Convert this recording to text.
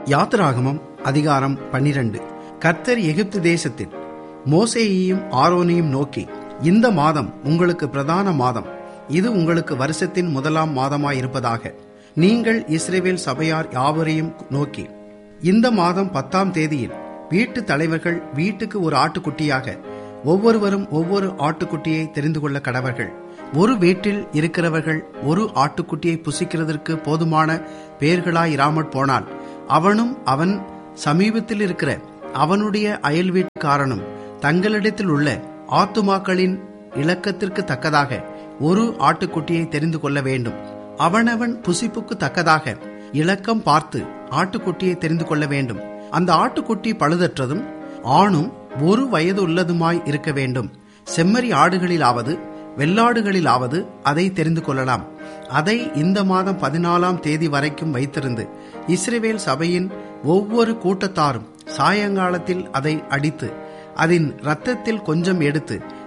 யாத்திராகமம் அதிகாரம் பன்னிரண்டு கர்த்தர் எகிப்து தேசத்தில் மோசேயையும் ஆரோனையும் நோக்கி இந்த மாதம் உங்களுக்கு பிரதான மாதம் இது உங்களுக்கு வருஷத்தின் முதலாம் மாதமாயிருப்பதாக நீங்கள் இஸ்ரேவேல் சபையார் யாவரையும் நோக்கி இந்த மாதம் பத்தாம் தேதியில் வீட்டு தலைவர்கள் வீட்டுக்கு ஒரு ஆட்டுக்குட்டியாக ஒவ்வொருவரும் ஒவ்வொரு ஆட்டுக்குட்டியை தெரிந்து கொள்ள கடவர்கள் ஒரு வீட்டில் இருக்கிறவர்கள் ஒரு ஆட்டுக்குட்டியை புசிக்கிறதற்கு போதுமான பேர்களாயிராமற் போனால் அவனும் அவன் சமீபத்தில் இருக்கிற அவனுடைய அயல் வீட்டுக்காரனும் தங்களிடத்தில் உள்ள ஆத்துமாக்களின் இலக்கத்திற்கு தக்கதாக ஒரு ஆட்டுக்குட்டியை தெரிந்து கொள்ள வேண்டும் அவனவன் புசிப்புக்கு தக்கதாக இலக்கம் பார்த்து ஆட்டுக்குட்டியை தெரிந்து கொள்ள வேண்டும் அந்த ஆட்டுக்குட்டி பழுதற்றதும் ஆணும் ஒரு வயது உள்ளதுமாய் இருக்க வேண்டும் செம்மறி ஆடுகளிலாவது வெள்ளாடுகளிலாவது அதை தெரிந்து கொள்ளலாம் அதை இந்த மாதம் பதினாலாம் தேதி வரைக்கும் வைத்திருந்து இஸ்ரேவேல் சபையின் ஒவ்வொரு கூட்டத்தாரும் சாயங்காலத்தில் அதை அடித்து அதன் இரத்தத்தில் கொஞ்சம் எடுத்து